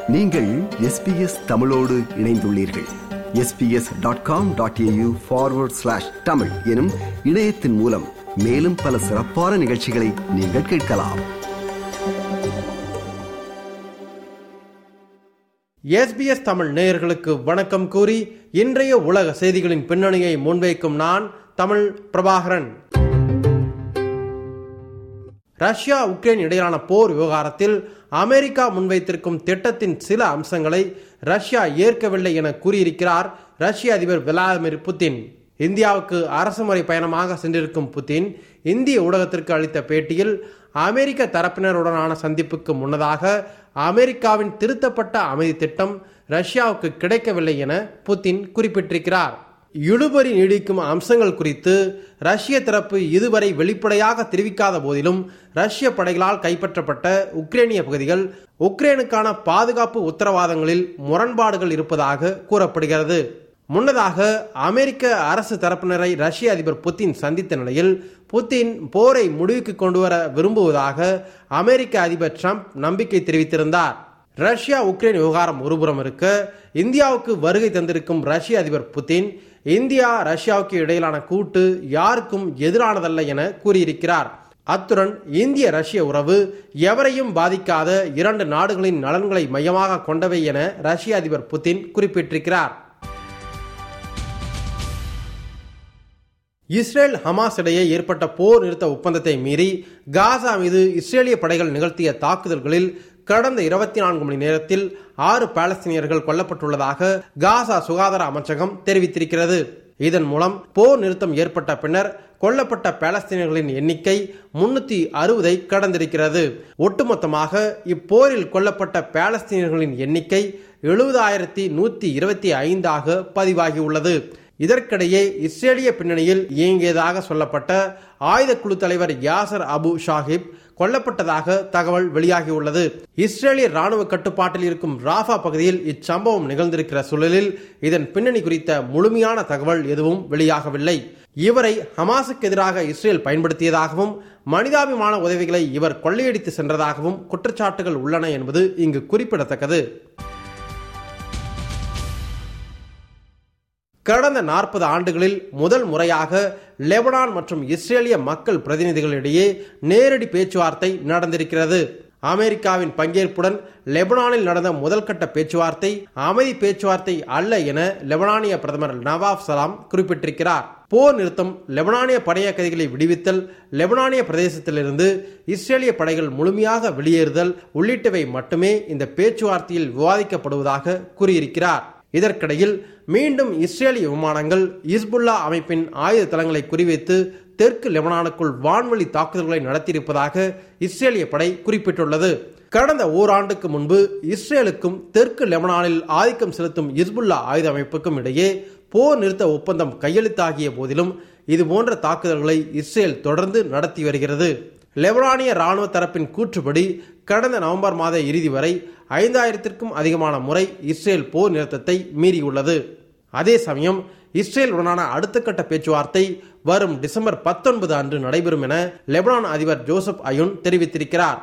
நீங்கள் எஸ்பிஎஸ் தமிழோடு இணைந்துள்ளீர்கள் SBS dot com dot AU forward slash Tamil எனும் இணையத்தின் மூலம் மேலும் பல சிறப்பான நிகழ்ச்சிகளை நீங்கள் கேட்கலாம் எஸ்பிஎஸ் தமிழ் நேயர்களுக்கு வணக்கம் கூறி இன்றைய உலக செய்திகளின் பின்னணியை முன்வைக்கும் நான் தமிழ் பிரபாகரன் ரஷ்யா உக்ரைன் இடையிலான போர் விவகாரத்தில் அமெரிக்கா முன்வைத்திருக்கும் திட்டத்தின் சில அம்சங்களை ரஷ்யா ஏற்கவில்லை என கூறியிருக்கிறார் ரஷ்ய அதிபர் விளாடிமிர் புதின் இந்தியாவுக்கு அரசுமுறை பயணமாக சென்றிருக்கும் புதின் இந்திய ஊடகத்திற்கு அளித்த பேட்டியில் அமெரிக்க தரப்பினருடனான சந்திப்புக்கு முன்னதாக அமெரிக்காவின் திருத்தப்பட்ட அமைதி திட்டம் ரஷ்யாவுக்கு கிடைக்கவில்லை என புதின் குறிப்பிட்டிருக்கிறார் இழுபறி நீடிக்கும் அம்சங்கள் குறித்து ரஷ்ய தரப்பு இதுவரை வெளிப்படையாக தெரிவிக்காத போதிலும் ரஷ்ய படைகளால் கைப்பற்றப்பட்ட உக்ரைனிய பகுதிகள் உக்ரைனுக்கான பாதுகாப்பு உத்தரவாதங்களில் முரண்பாடுகள் இருப்பதாக கூறப்படுகிறது முன்னதாக அமெரிக்க அரசு தரப்பினரை ரஷ்ய அதிபர் புத்தின் சந்தித்த நிலையில் புத்தின் போரை முடிவுக்கு கொண்டு வர விரும்புவதாக அமெரிக்க அதிபர் ட்ரம்ப் நம்பிக்கை தெரிவித்திருந்தார் ரஷ்யா உக்ரைன் விவகாரம் ஒருபுறம் இருக்க இந்தியாவுக்கு வருகை தந்திருக்கும் ரஷ்ய அதிபர் புதின் இந்தியா ரஷ்யாவுக்கு இடையிலான கூட்டு யாருக்கும் எதிரானதல்ல என கூறியிருக்கிறார் அத்துடன் இந்திய ரஷ்ய உறவு எவரையும் பாதிக்காத இரண்டு நாடுகளின் நலன்களை மையமாக கொண்டவை என ரஷ்ய அதிபர் புதின் குறிப்பிட்டிருக்கிறார் இஸ்ரேல் ஹமாஸ் இடையே ஏற்பட்ட போர் நிறுத்த ஒப்பந்தத்தை மீறி காசா மீது இஸ்ரேலிய படைகள் நிகழ்த்திய தாக்குதல்களில் கடந்த இருபத்தி நான்கு மணி நேரத்தில் ஆறு பாலஸ்தீனியர்கள் கொல்லப்பட்டுள்ளதாக காசா சுகாதார அமைச்சகம் தெரிவித்திருக்கிறது இதன் மூலம் போர் நிறுத்தம் ஏற்பட்ட பின்னர் கொல்லப்பட்ட பாலஸ்தீனியர்களின் எண்ணிக்கை முன்னூத்தி அறுபதை கடந்திருக்கிறது ஒட்டுமொத்தமாக இப்போரில் கொல்லப்பட்ட பாலஸ்தீனியர்களின் எண்ணிக்கை எழுபதாயிரத்தி நூத்தி இருபத்தி ஐந்தாக பதிவாகியுள்ளது இதற்கிடையே இஸ்ரேலிய பின்னணியில் இயங்கியதாக சொல்லப்பட்ட ஆயுத குழு தலைவர் யாசர் அபு ஷாஹிப் கொல்லப்பட்டதாக தகவல் வெளியாகியுள்ளது இஸ்ரேலிய ராணுவ கட்டுப்பாட்டில் இருக்கும் ராஃபா பகுதியில் இச்சம்பவம் நிகழ்ந்திருக்கிற சூழலில் இதன் பின்னணி குறித்த முழுமையான தகவல் எதுவும் வெளியாகவில்லை இவரை ஹமாஸுக்கு எதிராக இஸ்ரேல் பயன்படுத்தியதாகவும் மனிதாபிமான உதவிகளை இவர் கொள்ளையடித்து சென்றதாகவும் குற்றச்சாட்டுகள் உள்ளன என்பது இங்கு குறிப்பிடத்தக்கது கடந்த நாற்பது ஆண்டுகளில் முதல் முறையாக லெபனான் மற்றும் இஸ்ரேலிய மக்கள் பிரதிநிதிகளிடையே நேரடி பேச்சுவார்த்தை நடந்திருக்கிறது அமெரிக்காவின் பங்கேற்புடன் லெபனானில் நடந்த முதல் கட்ட பேச்சுவார்த்தை அமைதி பேச்சுவார்த்தை அல்ல என லெபனானிய பிரதமர் நவாப் சலாம் குறிப்பிட்டிருக்கிறார் போர் நிறுத்தம் லெபனானிய படைய கைதிகளை விடுவித்தல் லெபனானிய பிரதேசத்திலிருந்து இஸ்ரேலிய படைகள் முழுமையாக வெளியேறுதல் உள்ளிட்டவை மட்டுமே இந்த பேச்சுவார்த்தையில் விவாதிக்கப்படுவதாக கூறியிருக்கிறார் இதற்கிடையில் மீண்டும் இஸ்ரேலிய விமானங்கள் இஸ்புல்லா அமைப்பின் ஆயுத தளங்களை குறிவைத்து தெற்கு லெபனானுக்குள் வான்வழி தாக்குதல்களை நடத்தியிருப்பதாக இஸ்ரேலிய படை குறிப்பிட்டுள்ளது கடந்த ஓராண்டுக்கு முன்பு இஸ்ரேலுக்கும் தெற்கு லெபனானில் ஆதிக்கம் செலுத்தும் இஸ்புல்லா ஆயுத அமைப்புக்கும் இடையே போர் நிறுத்த ஒப்பந்தம் கையெழுத்தாகிய போதிலும் இதுபோன்ற தாக்குதல்களை இஸ்ரேல் தொடர்ந்து நடத்தி வருகிறது லெபனானிய ராணுவ தரப்பின் கூற்றுப்படி கடந்த நவம்பர் மாத இறுதி வரை ஐந்தாயிரத்திற்கும் அதிகமான முறை இஸ்ரேல் போர் நிறுத்தத்தை மீறியுள்ளது அதே சமயம் இஸ்ரேலுடனான அடுத்த கட்ட பேச்சுவார்த்தை வரும் டிசம்பர் பத்தொன்பது அன்று நடைபெறும் என லெபனான் அதிபர் ஜோசப் அயுன் தெரிவித்திருக்கிறார்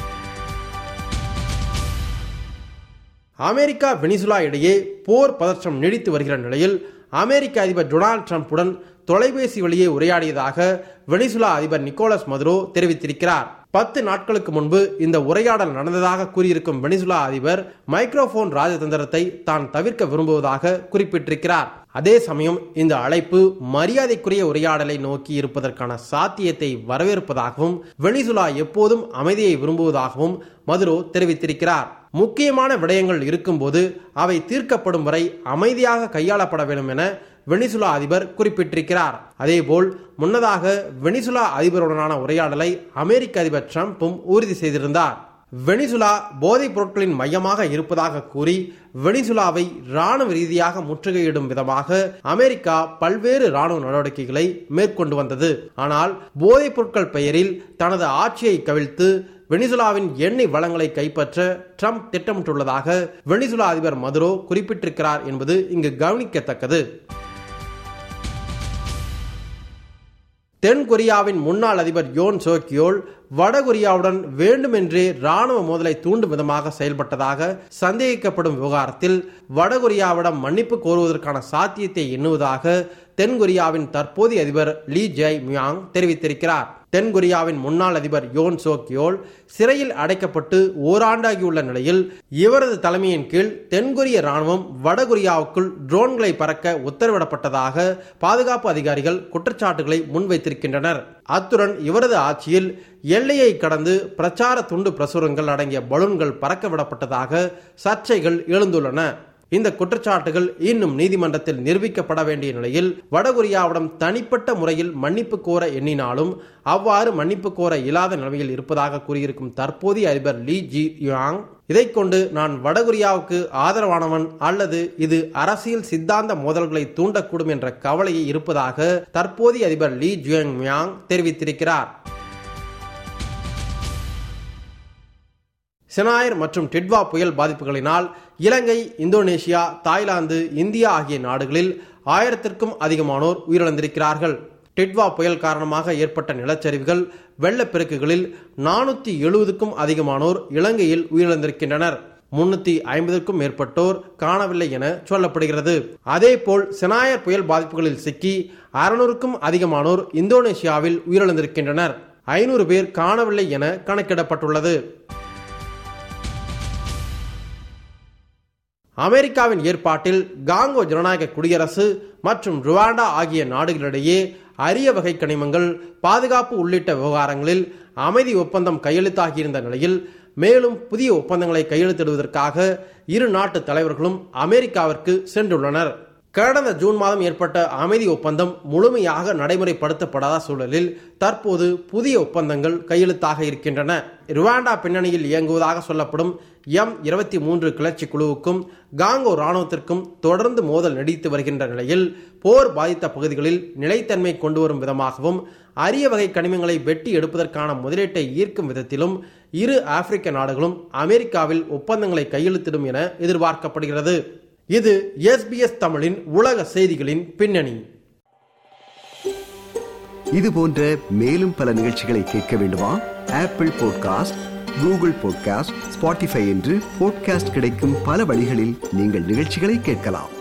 அமெரிக்கா வெனிசுலா இடையே போர் பதற்றம் நீடித்து வருகிற நிலையில் அமெரிக்க அதிபர் டொனால்டு டிரம்புடன் தொலைபேசி வழியே உரையாடியதாக வெனிசுலா அதிபர் நிக்கோலஸ் மதுரோ தெரிவித்திருக்கிறார் பத்து நாட்களுக்கு முன்பு இந்த உரையாடல் நடந்ததாக கூறியிருக்கும் வெனிசுலா அதிபர் மைக்ரோபோன் ராஜதந்திரத்தை தான் தவிர்க்க விரும்புவதாக குறிப்பிட்டிருக்கிறார் அதே சமயம் இந்த அழைப்பு மரியாதைக்குரிய உரையாடலை நோக்கி இருப்பதற்கான சாத்தியத்தை வரவேற்பதாகவும் வெனிசுலா எப்போதும் அமைதியை விரும்புவதாகவும் மதுரோ தெரிவித்திருக்கிறார் முக்கியமான விடயங்கள் இருக்கும்போது அவை தீர்க்கப்படும் வரை அமைதியாக கையாளப்பட வேண்டும் என வெனிசுலா அதிபர் குறிப்பிட்டிருக்கிறார் அதேபோல் முன்னதாக வெனிசுலா அதிபருடனான உரையாடலை அமெரிக்க அதிபர் டிரம்பும் உறுதி செய்திருந்தார் வெனிசுலா போதைப் பொருட்களின் மையமாக இருப்பதாக கூறி வெனிசுலாவை ராணுவ ரீதியாக முற்றுகையிடும் விதமாக அமெரிக்கா பல்வேறு ராணுவ நடவடிக்கைகளை மேற்கொண்டு வந்தது ஆனால் போதைப் பொருட்கள் பெயரில் தனது ஆட்சியை கவிழ்த்து வெனிசுலாவின் எண்ணெய் வளங்களை கைப்பற்ற ட்ரம்ப் திட்டமிட்டுள்ளதாக வெனிசுலா அதிபர் மதுரோ குறிப்பிட்டிருக்கிறார் என்பது இங்கு கவனிக்கத்தக்கது தென் கொரியாவின் முன்னாள் அதிபர் யோன் சோக்கியோல் வடகொரியாவுடன் வேண்டுமென்றே ராணுவ மோதலை தூண்டும் விதமாக செயல்பட்டதாக சந்தேகிக்கப்படும் விவகாரத்தில் வடகொரியாவிடம் மன்னிப்பு கோருவதற்கான சாத்தியத்தை எண்ணுவதாக தென்கொரியாவின் தற்போதைய அதிபர் லீ ஜெய் மியாங் தெரிவித்திருக்கிறார் தென்கொரியாவின் முன்னாள் அதிபர் யோன் சோக்கியோல் சிறையில் அடைக்கப்பட்டு ஓராண்டாகியுள்ள நிலையில் இவரது தலைமையின் கீழ் தென்கொரிய ராணுவம் வடகொரியாவுக்குள் ட்ரோன்களை பறக்க உத்தரவிடப்பட்டதாக பாதுகாப்பு அதிகாரிகள் குற்றச்சாட்டுகளை முன்வைத்திருக்கின்றனர் அத்துடன் இவரது ஆட்சியில் எல்லையை கடந்து பிரச்சார துண்டு பிரசுரங்கள் அடங்கிய பலூன்கள் பறக்க விடப்பட்டதாக சர்ச்சைகள் எழுந்துள்ளன இந்த குற்றச்சாட்டுகள் இன்னும் நீதிமன்றத்தில் நிரூபிக்கப்பட வேண்டிய நிலையில் வடகொரியாவிடம் தனிப்பட்ட முறையில் மன்னிப்பு கோர எண்ணினாலும் அவ்வாறு மன்னிப்பு கோர இயலாத நிலைமையில் இருப்பதாக கூறியிருக்கும் தற்போதைய அதிபர் லீ ஜி யாங் இதை கொண்டு நான் வடகொரியாவுக்கு ஆதரவானவன் அல்லது இது அரசியல் சித்தாந்த மோதல்களை தூண்டக்கூடும் என்ற கவலையை இருப்பதாக தற்போதைய அதிபர் லீ ஜியங் மியாங் தெரிவித்திருக்கிறார் செனாயர் மற்றும் டிட்வா புயல் பாதிப்புகளினால் இலங்கை இந்தோனேஷியா தாய்லாந்து இந்தியா ஆகிய நாடுகளில் ஆயிரத்திற்கும் அதிகமானோர் உயிரிழந்திருக்கிறார்கள் டிட்வா புயல் காரணமாக ஏற்பட்ட நிலச்சரிவுகள் வெள்ளப்பெருக்குகளில் நானூத்தி எழுபதுக்கும் அதிகமானோர் இலங்கையில் உயிரிழந்திருக்கின்றனர் முன்னூத்தி ஐம்பதுக்கும் மேற்பட்டோர் காணவில்லை என சொல்லப்படுகிறது அதேபோல் செனாயர் புயல் பாதிப்புகளில் சிக்கி அறுநூறுக்கும் அதிகமானோர் இந்தோனேஷியாவில் உயிரிழந்திருக்கின்றனர் ஐநூறு பேர் காணவில்லை என கணக்கிடப்பட்டுள்ளது அமெரிக்காவின் ஏற்பாட்டில் காங்கோ ஜனநாயக குடியரசு மற்றும் ருவாண்டா ஆகிய நாடுகளிடையே அரிய வகை கனிமங்கள் பாதுகாப்பு உள்ளிட்ட விவகாரங்களில் அமைதி ஒப்பந்தம் கையெழுத்தாகியிருந்த நிலையில் மேலும் புதிய ஒப்பந்தங்களை கையெழுத்திடுவதற்காக இரு நாட்டு தலைவர்களும் அமெரிக்காவிற்கு சென்றுள்ளனர் கடந்த ஜூன் மாதம் ஏற்பட்ட அமைதி ஒப்பந்தம் முழுமையாக நடைமுறைப்படுத்தப்படாத சூழலில் தற்போது புதிய ஒப்பந்தங்கள் கையெழுத்தாக இருக்கின்றன ருவாண்டா பின்னணியில் இயங்குவதாக சொல்லப்படும் எம் இருபத்தி மூன்று கிளர்ச்சி குழுவுக்கும் காங்கோ ராணுவத்திற்கும் தொடர்ந்து மோதல் நீடித்து வருகின்ற நிலையில் போர் பாதித்த பகுதிகளில் நிலைத்தன்மை கொண்டு வரும் விதமாகவும் அரிய வகை கனிமங்களை வெட்டி எடுப்பதற்கான முதலீட்டை ஈர்க்கும் விதத்திலும் இரு ஆப்பிரிக்க நாடுகளும் அமெரிக்காவில் ஒப்பந்தங்களை கையெழுத்திடும் என எதிர்பார்க்கப்படுகிறது இது எஸ்பிஎஸ் தமிழின் உலக செய்திகளின் பின்னணி இது போன்ற மேலும் பல நிகழ்ச்சிகளை கேட்க வேண்டுமா Apple podcast Google podcast Spotify என்று பாட்காஸ்ட் கிடைக்கும் பல வழிகளில் நீங்கள் நிகழ்ச்சிகளை கேட்கலாம்